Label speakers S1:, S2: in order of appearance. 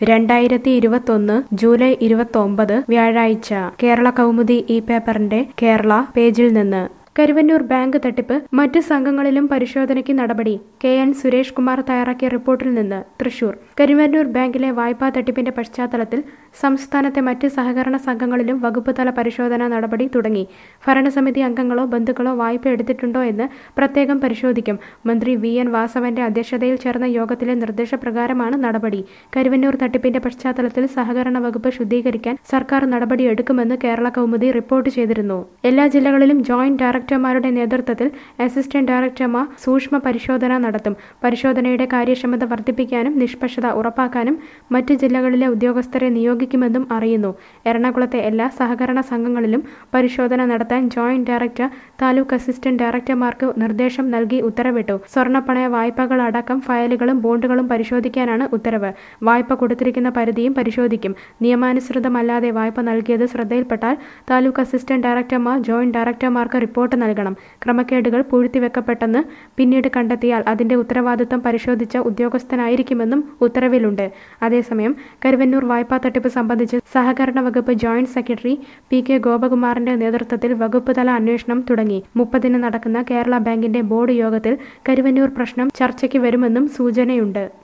S1: രണ്ടായിരത്തി ഇരുപത്തൊന്ന് ജൂലൈ ഇരുപത്തൊമ്പത് വ്യാഴാഴ്ച കേരള കൗമുദി ഈ പേപ്പറിന്റെ കേരള പേജിൽ നിന്ന് കരുവന്നൂർ ബാങ്ക് തട്ടിപ്പ് മറ്റ് സംഘങ്ങളിലും പരിശോധനയ്ക്ക് നടപടി കെ എൻ സുരേഷ് കുമാർ തയ്യാറാക്കിയ റിപ്പോർട്ടിൽ നിന്ന് തൃശൂർ കരുവന്നൂർ ബാങ്കിലെ വായ്പാ തട്ടിപ്പിന്റെ പശ്ചാത്തലത്തിൽ സംസ്ഥാനത്തെ മറ്റ് സഹകരണ സംഘങ്ങളിലും വകുപ്പ് തല പരിശോധനാ നടപടി തുടങ്ങി ഭരണസമിതി അംഗങ്ങളോ ബന്ധുക്കളോ വായ്പ എടുത്തിട്ടുണ്ടോ എന്ന് പ്രത്യേകം പരിശോധിക്കും മന്ത്രി വി എൻ വാസവന്റെ അധ്യക്ഷതയിൽ ചേർന്ന യോഗത്തിലെ നിർദ്ദേശപ്രകാരമാണ് നടപടി കരുവന്നൂർ തട്ടിപ്പിന്റെ പശ്ചാത്തലത്തിൽ സഹകരണ വകുപ്പ് ശുദ്ധീകരിക്കാൻ സർക്കാർ നടപടിയെടുക്കുമെന്ന് കേരള കൗമുദി റിപ്പോർട്ട് ചെയ്തിരുന്നു എല്ലാ ജില്ലകളിലും ജോയിന്റ് ഡയറക്ടർമാരുടെ നേതൃത്വത്തിൽ അസിസ്റ്റന്റ് ഡയറക്ടർമാർ സൂക്ഷ്മ പരിശോധന നടത്തും പരിശോധനയുടെ കാര്യക്ഷമത വർദ്ധിപ്പിക്കാനും നിഷ്പക്ഷത ഉറപ്പാക്കാനും മറ്റ് ജില്ലകളിലെ ഉദ്യോഗസ്ഥരെ നിയോഗിക്കുമെന്നും അറിയുന്നു എറണാകുളത്തെ എല്ലാ സഹകരണ സംഘങ്ങളിലും പരിശോധന നടത്താൻ ജോയിന്റ് ഡയറക്ടർ താലൂക്ക് അസിസ്റ്റന്റ് ഡയറക്ടർമാർക്ക് നിർദ്ദേശം നൽകി ഉത്തരവിട്ടു സ്വർണ്ണപ്പണയ വായ്പകൾ അടക്കം ഫയലുകളും ബോണ്ടുകളും പരിശോധിക്കാനാണ് ഉത്തരവ് വായ്പ കൊടുത്തിരിക്കുന്ന പരിധിയും പരിശോധിക്കും നിയമാനുസൃതമല്ലാതെ വായ്പ നൽകിയത് ശ്രദ്ധയിൽപ്പെട്ടാൽ താലൂക്ക് അസിസ്റ്റന്റ് ഡയറക്ടർമാർ ജോയിന്റ് ഡയറക്ടർമാർക്ക് റിപ്പോർട്ട് നൽകണം ക്രമക്കേടുകൾ പൂഴ്ത്തിവെക്കപ്പെട്ടെന്ന് പിന്നീട് കണ്ടെത്തിയാൽ അതിന്റെ ഉത്തരവാദിത്തം പരിശോധിച്ച ഉദ്യോഗസ്ഥനായിരിക്കുമെന്നും ഉത്തരവിലുണ്ട് അതേസമയം കരുവന്നൂർ വായ്പാ തട്ടിപ്പ് സംബന്ധിച്ച് സഹകരണ വകുപ്പ് ജോയിന്റ് സെക്രട്ടറി പി കെ ഗോപകുമാറിന്റെ നേതൃത്വത്തിൽ വകുപ്പ് തല അന്വേഷണം തുടങ്ങി മുപ്പതിന് നടക്കുന്ന കേരള ബാങ്കിന്റെ ബോർഡ് യോഗത്തിൽ കരുവന്നൂർ പ്രശ്നം ചർച്ചയ്ക്ക് വരുമെന്നും സൂചനയുണ്ട്